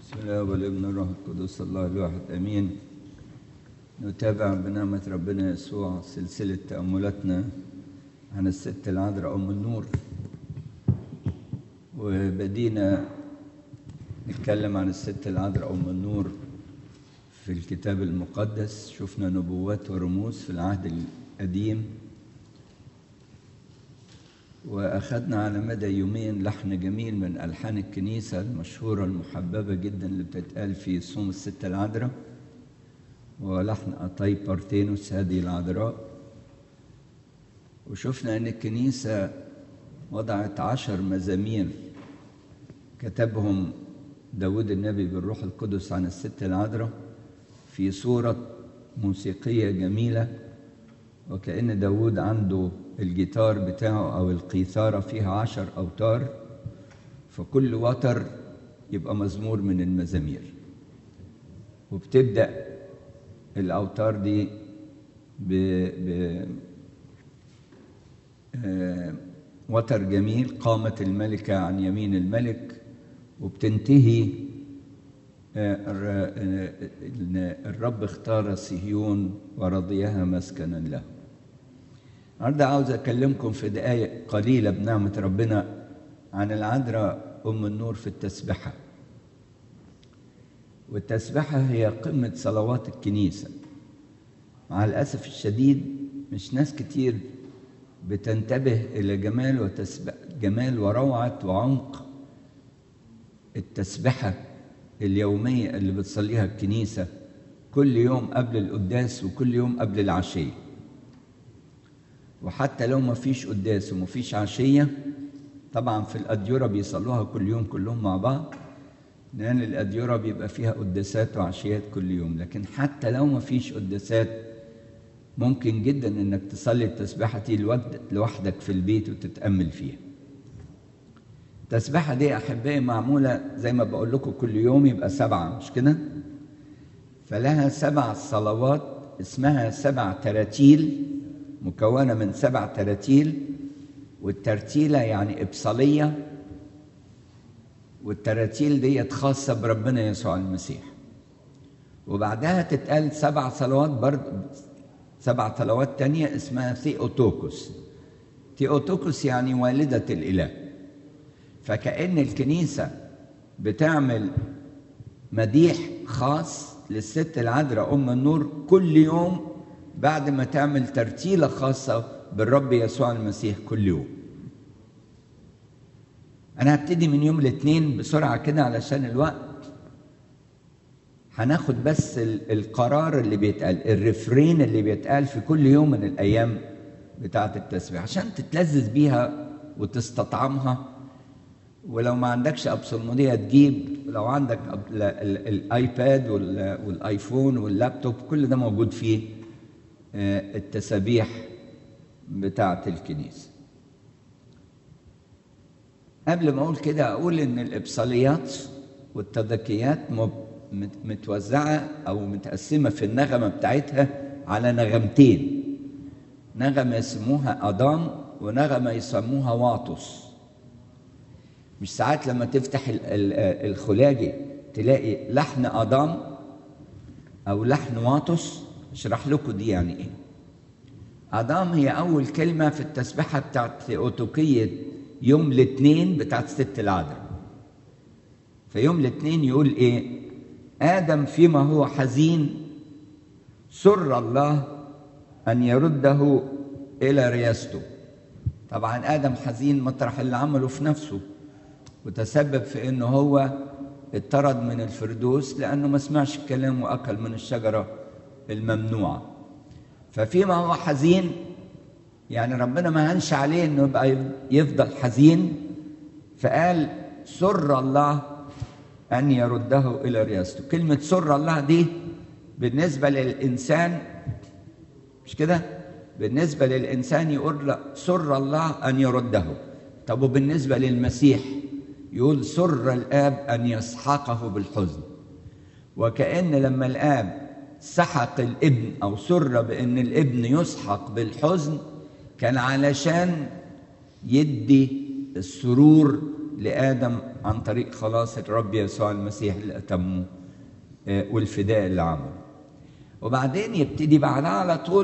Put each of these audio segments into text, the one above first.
بسم الله والابن الروح القدس الله الواحد امين نتابع بنعمة ربنا يسوع سلسلة تأملاتنا عن الست العذراء أم النور وبدينا نتكلم عن الست العذراء أم النور في الكتاب المقدس شفنا نبوات ورموز في العهد القديم وأخذنا على مدى يومين لحن جميل من ألحان الكنيسة المشهورة المحببة جدا اللي بتتقال في صوم الستة العذراء ولحن أطاي بارتينوس هذه العذراء وشفنا أن الكنيسة وضعت عشر مزامير كتبهم داود النبي بالروح القدس عن الست العذراء في صورة موسيقية جميلة وكأن داود عنده الجيتار بتاعه أو القيثارة فيها عشر أوتار فكل وتر يبقى مزمور من المزامير وبتبدأ الأوتار دي ب, ب آه وتر جميل قامت الملكة عن يمين الملك وبتنتهي آه الرب اختار صهيون ورضيها مسكنا له النهارده عاوز اكلمكم في دقائق قليله بنعمه ربنا عن العذراء ام النور في التسبحه والتسبحه هي قمه صلوات الكنيسه مع الاسف الشديد مش ناس كتير بتنتبه الى جمال وتسبح جمال وروعه وعمق التسبحه اليوميه اللي بتصليها الكنيسه كل يوم قبل القداس وكل يوم قبل العشيه وحتى لو ما فيش قداس وما فيش عشية طبعا في الأديرة بيصلوها كل يوم كلهم مع بعض لأن الأديرة بيبقى فيها قداسات وعشيات كل يوم لكن حتى لو ما فيش قداسات ممكن جدا إنك تصلي التسبيحة دي لوحدك في البيت وتتأمل فيها التسبيحة دي أحبائي معمولة زي ما بقول لكم كل يوم يبقى سبعة مش كده؟ فلها سبع صلوات اسمها سبع تراتيل مكونة من سبع تراتيل والترتيلة يعني إبصالية والتراتيل ديت خاصة بربنا يسوع المسيح وبعدها تتقال سبع صلوات برضه سبع صلوات تانية اسمها ثيوتوكوس ثيوتوكوس يعني والدة الإله فكأن الكنيسة بتعمل مديح خاص للست العذراء أم النور كل يوم بعد ما تعمل ترتيلة خاصة بالرب يسوع المسيح كل يوم أنا هبتدي من يوم الاثنين بسرعة كده علشان الوقت هناخد بس القرار اللي بيتقال الرفرين اللي بيتقال في كل يوم من الأيام بتاعة التسبيح عشان تتلذذ بيها وتستطعمها ولو ما عندكش أبصلمودية تجيب ولو عندك الآيباد والآيفون واللابتوب كل ده موجود فيه التسابيح بتاعة الكنيسة قبل ما أقول كده أقول إن الإبصاليات والتذكيات متوزعة أو متقسمة في النغمة بتاعتها على نغمتين نغمة يسموها أضام ونغمة يسموها واطس مش ساعات لما تفتح الخلاجي تلاقي لحن أضام أو لحن واطس اشرح لكم دي يعني ايه ادام هي اول كلمه في التسبيحه بتاعت ثيوتوكيه يوم الاثنين بتاعت ست العذراء فيوم الاثنين يقول ايه ادم فيما هو حزين سر الله ان يرده الى رياسته طبعا ادم حزين مطرح اللي عمله في نفسه وتسبب في انه هو اتطرد من الفردوس لانه ما سمعش الكلام واكل من الشجره الممنوعة ففيما هو حزين يعني ربنا ما هنش عليه انه يبقى يفضل حزين فقال سر الله ان يرده الى رياسته كلمة سر الله دي بالنسبة للإنسان مش كده بالنسبة للإنسان يقول سر الله أن يرده طب وبالنسبة للمسيح يقول سر الآب أن يسحقه بالحزن وكأن لما الآب سحق الابن او سر بان الابن يسحق بالحزن كان علشان يدي السرور لآدم عن طريق خلاص الرب يسوع المسيح اللي أتمه آه، والفداء اللي عمله وبعدين يبتدي بعدها على طول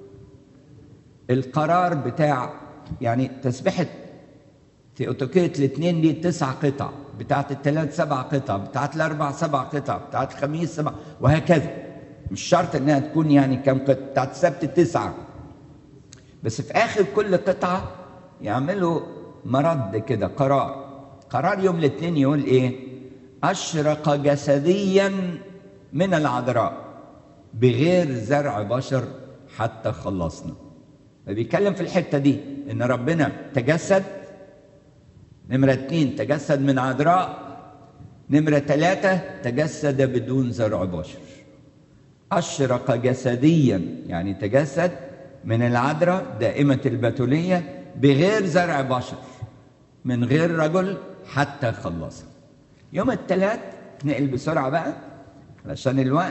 القرار بتاع يعني تسبيحة تيوتوكية الاثنين دي تسع قطع بتاعت الثلاث سبع قطع بتاعت الأربع سبع قطع بتاعت الخميس سبع وهكذا مش شرط إنها تكون يعني كم قطعة بتاعت السبت تسعة بس في آخر كل قطعة يعملوا مرد كده قرار قرار يوم الاثنين يقول إيه أشرق جسديا من العذراء بغير زرع بشر حتى خلصنا فبيتكلم في الحتة دي إن ربنا تجسد نمرة اتنين تجسد من عذراء نمرة ثلاثة تجسد بدون زرع بشر أشرق جسديا يعني تجسد من العذراء دائمة البتولية بغير زرع بشر من غير رجل حتى خلصها يوم الثلاث نقل بسرعة بقى علشان الوقت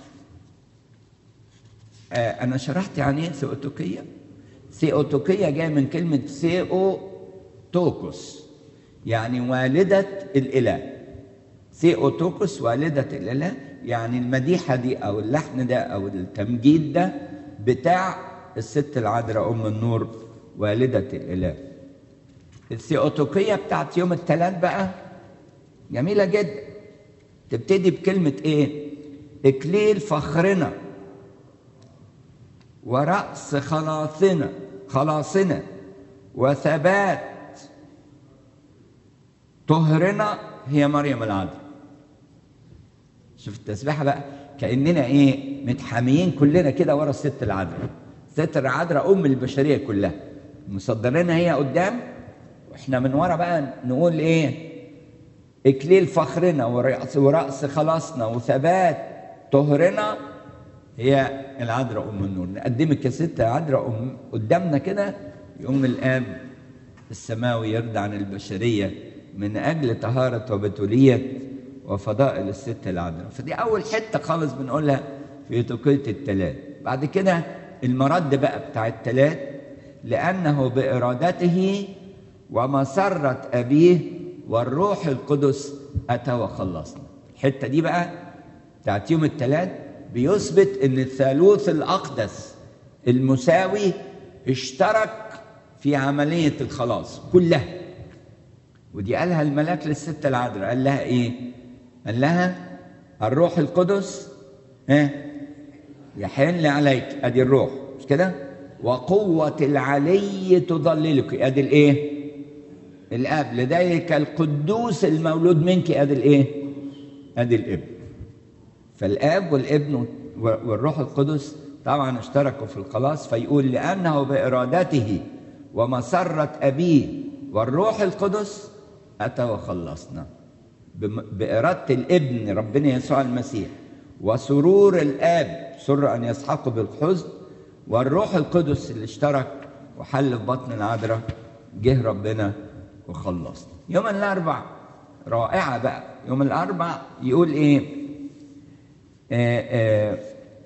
آه أنا شرحت يعني إيه ثيوتوكية ثيوتوكية جاية من كلمة ثيو توكوس يعني والدة الإله ثيوتوكوس والدة الإله يعني المديحة دي أو اللحن ده أو التمجيد ده بتاع الست العذراء أم النور والدة الإله الثيوتوكية بتاعت يوم الثلاث بقى جميلة جدا تبتدي بكلمة إيه؟ إكليل فخرنا ورأس خلاصنا خلاصنا وثبات طهرنا هي مريم العذراء شوف التسبيحه بقى كاننا ايه متحاميين كلنا كده ورا الست العذراء الست العذراء ام البشريه كلها مصدرينها هي قدام واحنا من ورا بقى نقول ايه اكليل فخرنا ورأس, ورأس خلاصنا وثبات طهرنا هي العذراء ام النور نقدمك يا ست عذراء ام قدامنا كده يقوم الاب السماوي يرضى عن البشريه من اجل طهاره وبتوليه وفضائل الست العذراء فدي اول حته خالص بنقولها في توقية التلات بعد كده المرد بقى بتاع التلات لانه بارادته ومسره ابيه والروح القدس اتى وخلصنا الحته دي بقى بتاعت يوم التلات بيثبت ان الثالوث الاقدس المساوي اشترك في عمليه الخلاص كلها ودي قالها الملاك للست العذراء قال لها ايه قال لها الروح القدس ها يحل عليك ادي الروح مش كده وقوة العلي تضللك ادي الايه الاب لذلك القدوس المولود منك ادي الايه ادي الابن فالاب والابن والروح القدس طبعا اشتركوا في الخلاص فيقول لانه بارادته ومسره ابيه والروح القدس اتى وخلصنا بإرادة الابن ربنا يسوع المسيح وسرور الآب سر أن يسحقه بالحزن والروح القدس اللي اشترك وحل في بطن العذراء جه ربنا وخلصنا يوم الأربع رائعة بقى يوم الأربع يقول إيه آآ آآ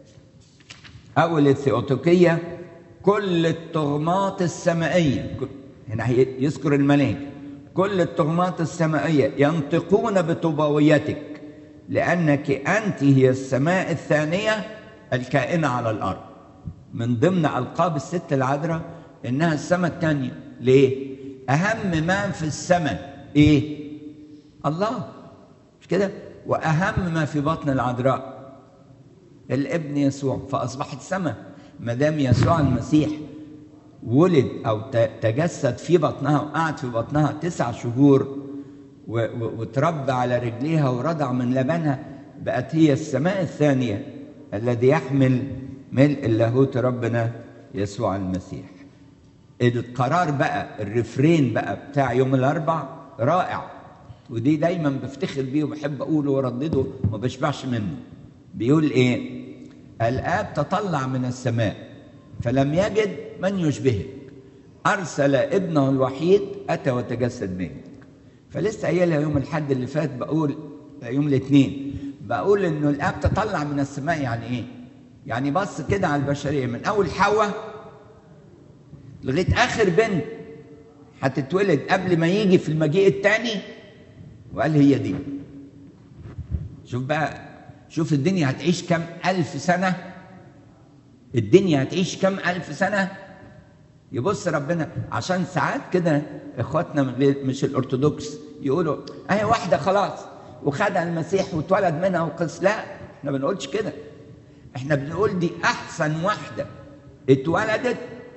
أول الثيوتوكية كل التغمات السمائية هنا يذكر الملائكة كل التهمات السمائية ينطقون بطوباويتك لأنك أنت هي السماء الثانية الكائنة على الأرض من ضمن ألقاب الست العذراء إنها السماء الثانية ليه؟ أهم ما في السماء إيه؟ الله مش كده؟ وأهم ما في بطن العذراء الابن يسوع فأصبحت سماء ما دام يسوع المسيح ولد او تجسد في بطنها وقعد في بطنها تسع شهور وتربى على رجليها ورضع من لبنها بقت هي السماء الثانيه الذي يحمل ملء اللاهوت ربنا يسوع المسيح القرار بقى الرفرين بقى بتاع يوم الاربع رائع ودي دايما بفتخر بيه وبحب اقوله واردده وما بشبعش منه بيقول ايه الاب تطلع من السماء فلم يجد من يشبهك أرسل ابنه الوحيد أتى وتجسد منك فلسه قايلها يوم الحد اللي فات بقول يوم الاثنين بقول انه الاب تطلع من السماء يعني ايه؟ يعني بص كده على البشريه من اول حواء لغايه اخر بنت هتتولد قبل ما يجي في المجيء الثاني وقال هي دي شوف بقى شوف الدنيا هتعيش كم ألف سنة الدنيا هتعيش كم ألف سنة يبص ربنا عشان ساعات كده اخواتنا من غير مش الارثوذكس يقولوا اهي واحده خلاص وخدها المسيح واتولد منها وقص لا احنا ما بنقولش كده احنا بنقول دي احسن واحده اتولدت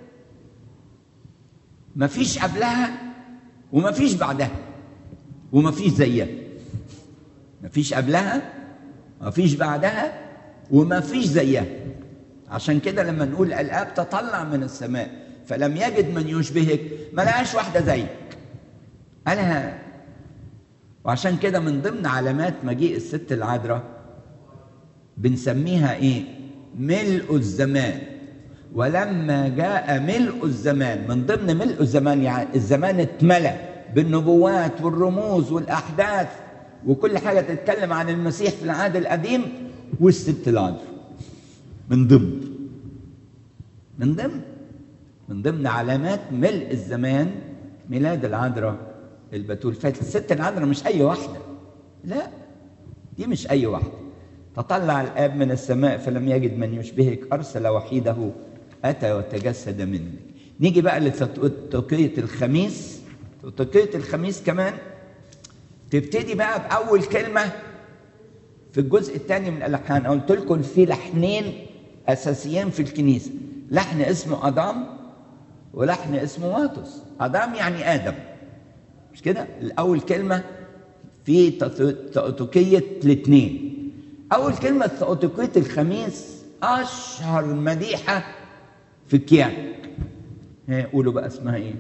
مفيش قبلها ومفيش بعدها ومفيش زيها مفيش قبلها مفيش بعدها ومفيش زيها عشان كده لما نقول الاب تطلع من السماء فلم يجد من يشبهك ما لقاش واحده زيك قالها وعشان كده من ضمن علامات مجيء الست العذراء بنسميها ايه ملء الزمان ولما جاء ملء الزمان من ضمن ملء الزمان يعني الزمان اتملى بالنبوات والرموز والاحداث وكل حاجه تتكلم عن المسيح في العهد القديم والست العذراء من ضمن من ضمن من ضمن علامات ملء الزمان ميلاد العذراء البتول فالست العذراء مش اي واحده لا دي مش اي واحده تطلع الاب من السماء فلم يجد من يشبهك ارسل وحيده اتى وتجسد منك نيجي بقى لتوقية الخميس توقية الخميس كمان تبتدي بقى بأول كلمة في الجزء الثاني من الألحان قلت لكم في لحنين أساسيين في الكنيسة لحن اسمه أدام ولحن اسمه واتوس أدام يعني آدم مش كده الأول كلمة في تأتوكية الاثنين أول كلمة تأتوكية الخميس أشهر مديحة في الكيان قولوا بقى اسمها إيه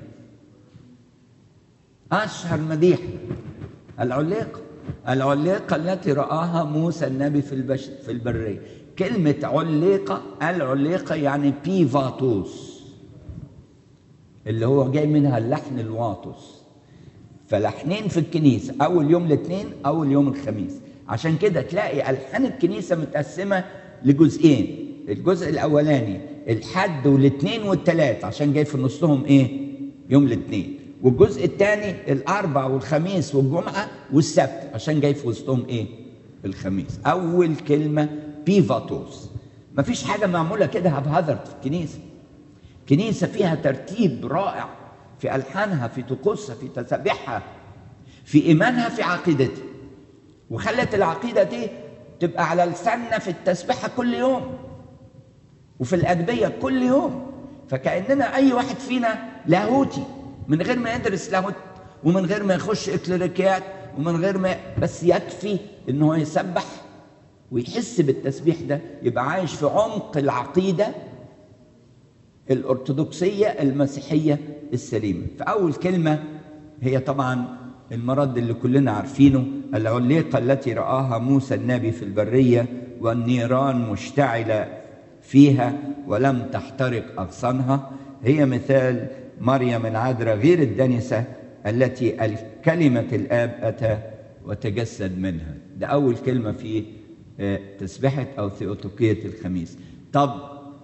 أشهر مديحة العليقة العليقة التي رآها موسى النبي في البش في البرية كلمة عليقة العليقة يعني بيفاتوس اللي هو جاي منها اللحن الواطس فلحنين في الكنيسة أول يوم الاثنين أول يوم الخميس عشان كده تلاقي ألحان الكنيسة متقسمة لجزئين الجزء الأولاني الحد والاثنين والثلاث عشان جاي في نصهم إيه؟ يوم الاثنين والجزء الثاني الأربع والخميس والجمعة والسبت عشان جاي في وسطهم إيه؟ الخميس أول كلمة بيفاتوس مفيش حاجة معمولة كده هبهذرت في الكنيسة كنيسة فيها ترتيب رائع في ألحانها في طقوسها في تسابيحها في إيمانها في عقيدتها وخلت العقيدة دي تبقى على لساننا في التسبيحة كل يوم وفي الأدبية كل يوم فكأننا أي واحد فينا لاهوتي من غير ما يدرس لاهوت ومن غير ما يخش إكليريكيات ومن غير ما بس يكفي إن هو يسبح ويحس بالتسبيح ده يبقى عايش في عمق العقيدة الأرثوذكسية المسيحية السليمة فأول كلمة هي طبعا المرض اللي كلنا عارفينه العليقة التي رآها موسى النبي في البرية والنيران مشتعلة فيها ولم تحترق أغصانها هي مثال مريم العذراء غير الدنسة التي الكلمة الآب أتى وتجسد منها ده أول كلمة في تسبحة أو ثيوتوكية الخميس طب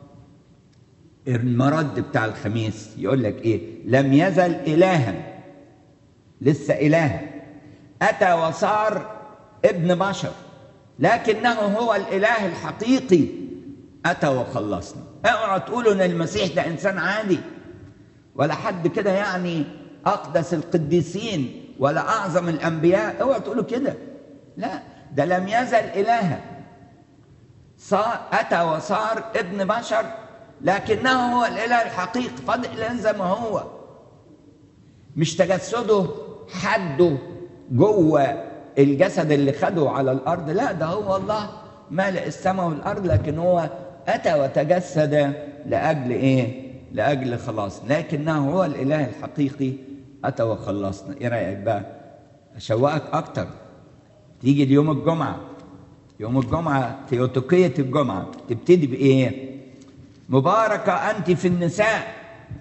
المرد بتاع الخميس يقول لك إيه لم يزل إلها لسه إله أتى وصار ابن بشر لكنه هو الإله الحقيقي أتى وخلصنا اوعوا تقولوا إن المسيح ده إنسان عادي ولا حد كده يعني أقدس القديسين ولا أعظم الأنبياء اوعوا تقولوا كده لا ده لم يزل إلها صار أتى وصار ابن بشر لكنه هو الإله الحقيقي فضل زي ما هو مش تجسده حده جوه الجسد اللي خده على الارض لا ده هو الله مالئ السماء والارض لكن هو اتى وتجسد لاجل ايه لاجل خلاص لكنه هو الاله الحقيقي اتى وخلصنا ايه رايك بقى اشوقك اكتر تيجي اليوم الجمعه يوم الجمعه تيوتوكيه الجمعه تبتدي بايه مباركه انت في النساء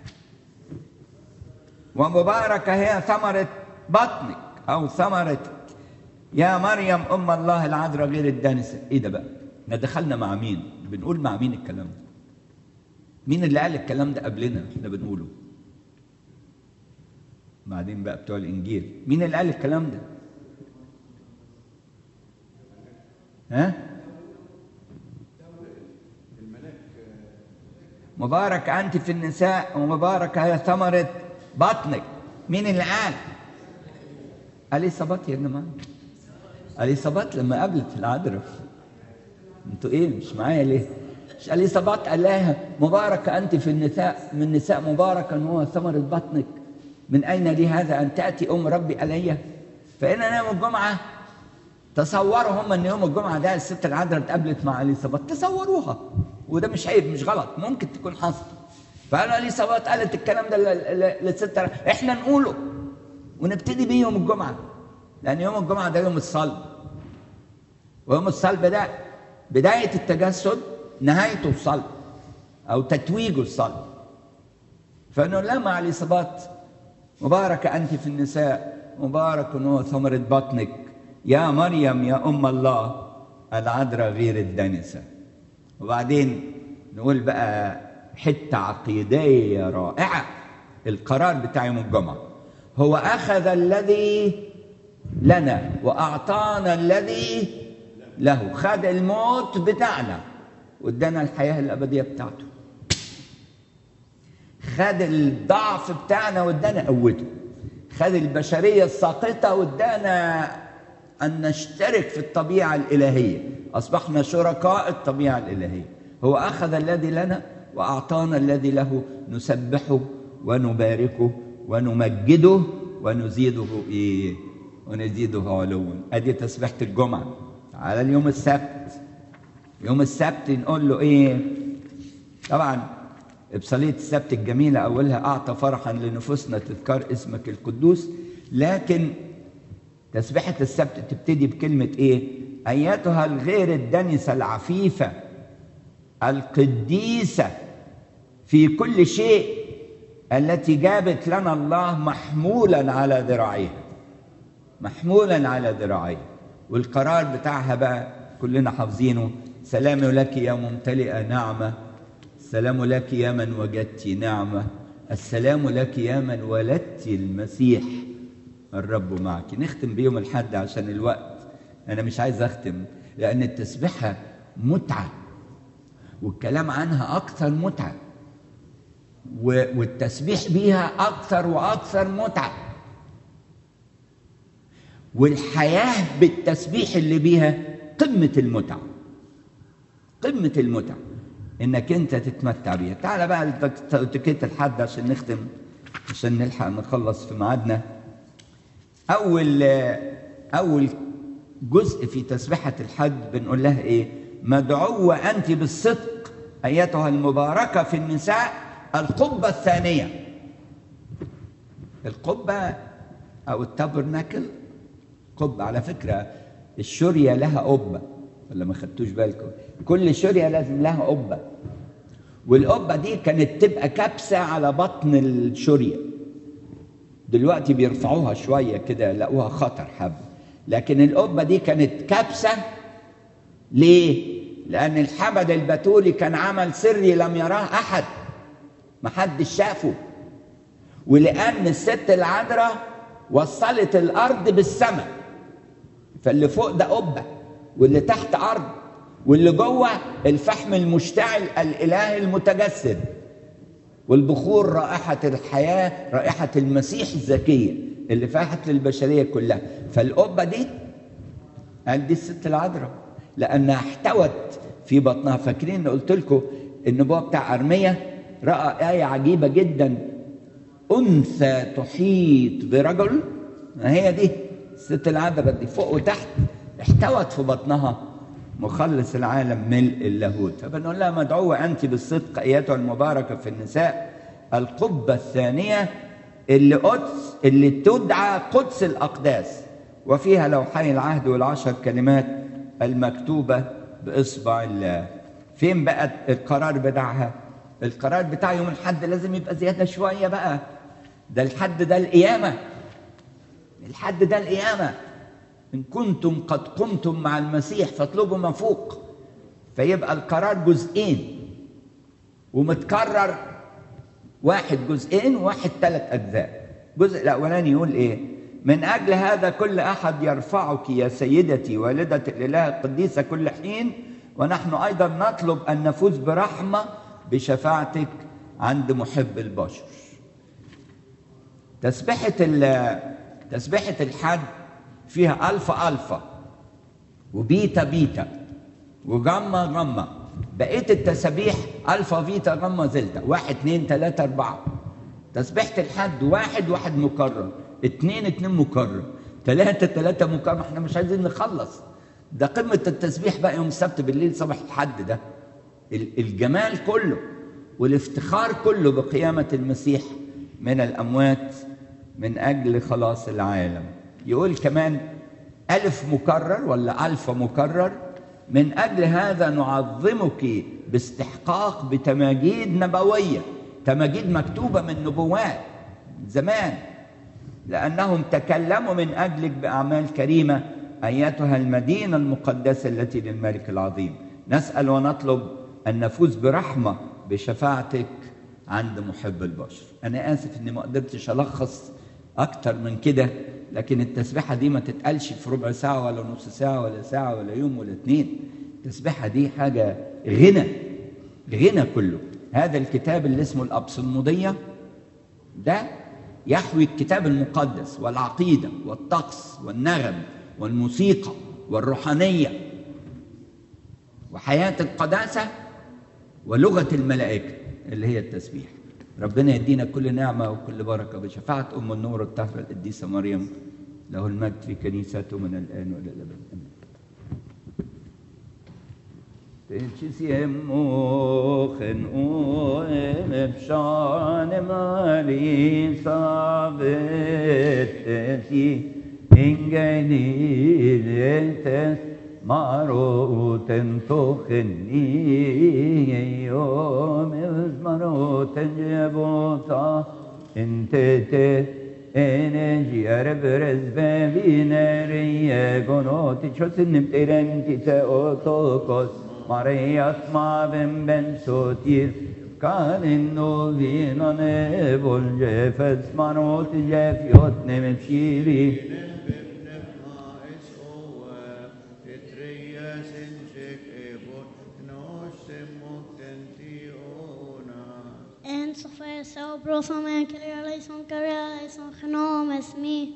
ومباركه هي ثمره بطنك او ثمرتك يا مريم ام الله العذراء غير الدانسه ايه ده بقى احنا دخلنا مع مين بنقول مع مين الكلام ده مين اللي قال الكلام ده قبلنا احنا بنقوله بعدين بقى بتوع الانجيل مين اللي قال الكلام ده ها مبارك انت في النساء ومبارك هي ثمره بطنك مين اللي قال اليصابات يا جماعه اليصابات لما قابلت العذراء انتوا ايه مش معايا ليه مش اليصابات قال لها مبارك انت في النساء من النساء مباركا هو ثمره بطنك من اين لي هذا ان تاتي ام ربي الي فان يوم الجمعه تصوروا هم ان يوم الجمعه ده الست العذراء اتقابلت مع اليصابات تصوروها وده مش عيب مش غلط ممكن تكون حصل فقالوا اليصابات قالت الكلام ده للست احنا نقوله ونبتدي بيه يوم الجمعه لان يوم الجمعه ده يوم الصلب ويوم الصلب ده بدايه التجسد نهايته الصلب او تتويجه الصلب فنقول لها مع اليصابات مباركه انت في النساء مبارك هو ثمره بطنك يا مريم يا ام الله العذراء غير الدنسه وبعدين نقول بقى حته عقيديه رائعه القرار بتاع يوم الجمعه هو اخذ الذي لنا واعطانا الذي له خد الموت بتاعنا وادانا الحياه الابديه بتاعته خد الضعف بتاعنا وادانا قوته خد البشريه الساقطه وادانا ان نشترك في الطبيعه الالهيه اصبحنا شركاء الطبيعه الالهيه هو اخذ الذي لنا واعطانا الذي له نسبحه ونباركه ونمجده ونزيده ايه ونزيده علوا ادي تسبيحه الجمعه على اليوم السبت يوم السبت نقول له ايه طبعا ابصاليه السبت الجميله اولها اعطى فرحا لنفوسنا تذكار اسمك القدوس لكن تسبيحه السبت تبتدي بكلمه ايه ايتها الغير الدنسه العفيفه القديسه في كل شيء التي جابت لنا الله محمولا على ذراعيها محمولا على ذراعيها والقرار بتاعها بقى كلنا حافظينه سلام لك يا ممتلئة نعمة السلام لك يا من وجدت نعمة السلام لك يا من ولدت المسيح الرب معك نختم بيوم الحد عشان الوقت أنا مش عايز أختم لأن التسبيحة متعة والكلام عنها أكثر متعة والتسبيح بيها أكثر وأكثر متعة والحياة بالتسبيح اللي بيها قمة المتعة قمة المتعة انك انت تتمتع بيها تعال بقى لتكيت الحد عشان نختم عشان نلحق نخلص في ميعادنا اول اول جزء في تسبيحة الحد بنقول لها ايه مدعوة انت بالصدق ايتها المباركة في النساء القبة الثانية القبة او التابرناكل قبة على فكرة الشورية لها قبة ولا ما خدتوش بالكم كل شورية لازم لها قبة والقبة دي كانت تبقى كبسة على بطن الشورية دلوقتي بيرفعوها شوية كده لقوها خطر حب لكن القبة دي كانت كبسة ليه؟ لأن الحبل البتولي كان عمل سري لم يراه أحد محدش شافه ولأن الست العذراء وصلت الأرض بالسماء فاللي فوق ده قبة واللي تحت أرض واللي جوه الفحم المشتعل الإله المتجسد والبخور رائحة الحياة رائحة المسيح الزكية اللي فاحت للبشرية كلها فالقبة دي قال دي الست العذراء لأنها احتوت في بطنها فاكرين ان قلت لكم النبوة بتاع أرمية رأى آية عجيبة جدا أنثى تحيط برجل ما هي دي الست العذراء دي فوق وتحت احتوت في بطنها مخلص العالم ملء اللاهوت فبنقول لها مدعوة أنت بالصدق أيتها المباركة في النساء القبة الثانية اللي قدس اللي تدعى قدس الأقداس وفيها لوحي العهد والعشر كلمات المكتوبة بإصبع الله فين بقى القرار بتاعها القرار بتاع يوم الحد لازم يبقى زيادة شوية بقى ده الحد ده القيامة الحد ده القيامة إن كنتم قد قمتم مع المسيح فاطلبوا ما فوق فيبقى القرار جزئين ومتكرر واحد جزئين وواحد ثلاث أجزاء الجزء الاولاني يقول ايه من اجل هذا كل احد يرفعك يا سيدتي والده الاله القديسه كل حين ونحن ايضا نطلب ان نفوز برحمه بشفاعتك عند محب البشر تسبحه تسبحه الحد فيها الفا الفا وبيتا بيتا وجاما جاما بقيه التسابيح الفا فيتا جاما زلتا واحد اثنين ثلاثه اربعه تسبيحه الحد واحد واحد مكرر اثنين اثنين مكرر ثلاثه ثلاثه مكرر احنا مش عايزين نخلص ده قمه التسبيح بقى يوم السبت بالليل صباح الحد ده الجمال كله والافتخار كله بقيامه المسيح من الاموات من اجل خلاص العالم يقول كمان ألف مكرر ولا ألف مكرر من أجل هذا نعظمك باستحقاق بتماجيد نبوية تماجيد مكتوبة من نبوات زمان لأنهم تكلموا من أجلك بأعمال كريمة أيتها المدينة المقدسة التي للملك العظيم نسأل ونطلب أن نفوز برحمة بشفاعتك عند محب البشر أنا آسف أني ما قدرتش ألخص أكتر من كده لكن التسبيحة دي ما تتقالش في ربع ساعة ولا نص ساعة ولا ساعة ولا يوم ولا اتنين التسبيحة دي حاجة غنى غنى كله هذا الكتاب اللي اسمه الأبصلمودية ده يحوي الكتاب المقدس والعقيدة والطقس والنغم والموسيقى والروحانية وحياة القداسة ولغة الملائكة اللي هي التسبيح ربنا يدينا كل نعمة وكل بركة بشفاعة أم النور الطاهرة القديسة مريم له المجد في كنيسته من الآن وإلى الأبد آمين Tillsiemochen oem ebshan mali sabet eti ingeniltes maroten tochen yom es maroten jebota entete enerji erbrez ve bineriye gonoti çosin terenti te otokos Marias mavem ben sotir Kalin novina ne bolje fes manot jef yot nem pshiri En så får jag så bra som en karriär som karriär som genomes me.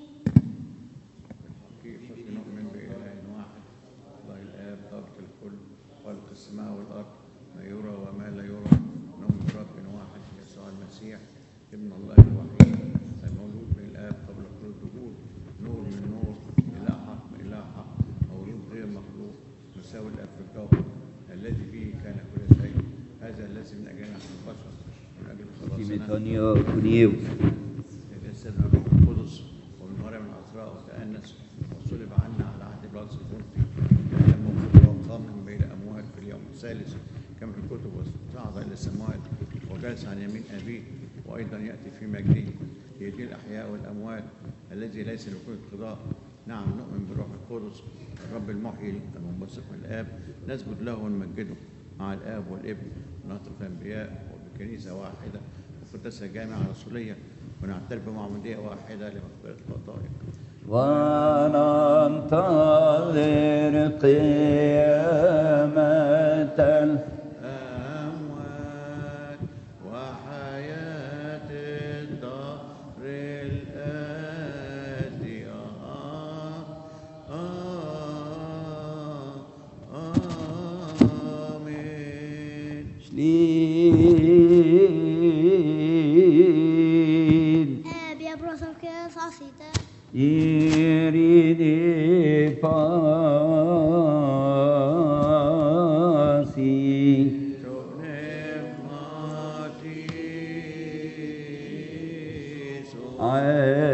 كيف نؤمن بإله واحد الله الآب ضابط الكل خالق السماء والأرض ما يرى وما لا يرى نؤمن برب واحد يسوع المسيح ابن الله الوحيد المولود من الآب قبل كل الدهور نور من نور إله حق من إله حق مولود غير مخلوق مساوي الآب في الجوهر الذي فيه كان كل شيء هذا الذي من أجل نحن البشر من أجل خلاصنا تيميتونيو كونيو تجسد من الروح القدس ومن مريم العذراء وتأنس وصلب عنا على عهد بلاطس البنطي تألم وخبر وقام من بين الأموات في اليوم الثالث كما في الكتب وصعد إلى السماوات وجلس عن يمين أبيه وأيضا يأتي في مجده ليدين الأحياء والأموات الذي ليس لكل قضاء نعم نؤمن بالروح القدس الرب المحيي المنبثق من الآب نسجد له ونمجده مع الآب والابن ونطلق الأنبياء وبكنيسة واحدة وقداسة جامعة رسولية ونعترف بمعمودية واحدة لمغفرة الخطايا وننتظر قيامة الأموات وحياة الدهر الآتية آمين شليل Äh, jag bra som karriär som sitter. يريد باسي نعمتي عالي